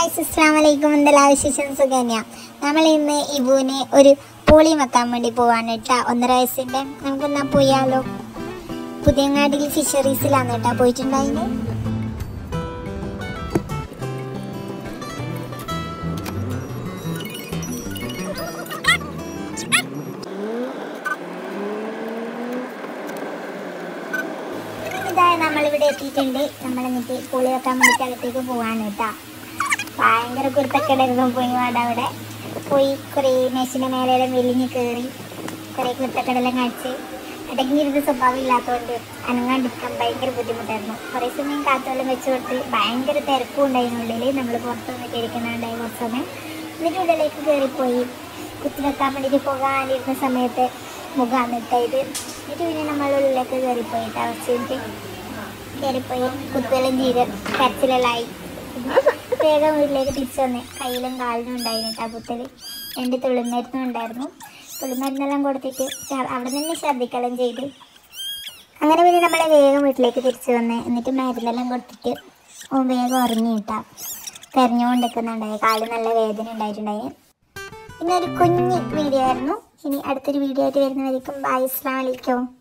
guys അസ്സാം വലൈക്കും എന്തെല്ലാം വിശേഷം സുഖന്യ നമ്മൾ ഇന്ന് ഇബുവിന് ഒരു പോളി വെക്കാൻ വേണ്ടി പോവാണ് കേട്ടാ ഒന്നര വയസ്സിന്റെ നമുക്കെന്നാ പോയാലോ പുതിയങ്ങാടിയിൽ ഫിഷറീസിലാണ് കേട്ടാ പോയിട്ടുണ്ടായിന് ഇതാ നമ്മളിവിടെ എത്തിയിട്ടുണ്ട് നമ്മൾ എന്നിട്ട് പുളി വെക്കാൻ വേണ്ടിയിട്ട് അകത്തേക്ക് പോവാണ് കേട്ടാ ഭയങ്കര കുരുത്തക്കേടായിരുന്നു പോയി വാട അവിടെ പോയി കുറേ മേശിൻ്റെ മേലെല്ലാം വെലിഞ്ഞ് കയറി കുറേ കുരുത്തക്കേടെല്ലാം കാണിച്ച് അടങ്ങിയിരുന്ന സ്വഭാവം ഇല്ലാത്തതുകൊണ്ട് അനങ്ങാണ്ടിരിക്കാൻ ഭയങ്കര ബുദ്ധിമുട്ടായിരുന്നു കുറേ സമയം കാത്തോളം വെച്ച് കൊടുത്ത് ഭയങ്കര തിരക്കും ഉണ്ടായിരുന്നുള്ളിൽ നമ്മൾ പുറത്ത് വന്നിട്ട് ഇരിക്കുന്നുണ്ടായി കുറച്ച് സമയം എന്നിട്ട് ഉള്ളിലേക്ക് കയറിപ്പോയി കുത്തി വെക്കാൻ വേണ്ടിയിട്ട് പോകാനിരുന്ന സമയത്ത് മുഖമാണ് ഇട്ടത് എന്നിട്ട് പിന്നെ നമ്മൾ ഉള്ളിലേക്ക് കയറിപ്പോയി കുറച്ച് മിനിറ്റ് കയറിപ്പോയി കുത്തുവെല്ലാം ചെയ്ത് കരച്ചിലെല്ലായി വേഗം വീട്ടിലേക്ക് തിരിച്ചു വന്നേ കയ്യിലും കാലിനും ഉണ്ടായിരുന്നു കേട്ടോ കുത്തൽ രണ്ട് തുള്ളിമരുന്നും ഉണ്ടായിരുന്നു തുള്ളിമരുന്നെല്ലാം കൊടുത്തിട്ട് ഛ- അവിടെ നിന്ന് ഛർദ്ദിക്കെല്ലാം ചെയ്ത് അങ്ങനെ പിന്നെ നമ്മൾ വേഗം വീട്ടിലേക്ക് തിരിച്ചു വന്നേ എന്നിട്ട് മരുന്നെല്ലാം കൊടുത്തിട്ട് ഓൻ വേഗം ഉറങ്ങി കിട്ടാം കരഞ്ഞുകൊണ്ട് നിൽക്കുന്നുണ്ടായി കാല് നല്ല വേദന ഉണ്ടായിട്ടുണ്ടായി പിന്നെ ഒരു കുഞ്ഞ് വീഡിയോ ആയിരുന്നു ഇനി അടുത്തൊരു വീഡിയോ ആയിട്ട് വരുന്നവരിക്കും ബൈ അസ്ലാം വലൈക്കും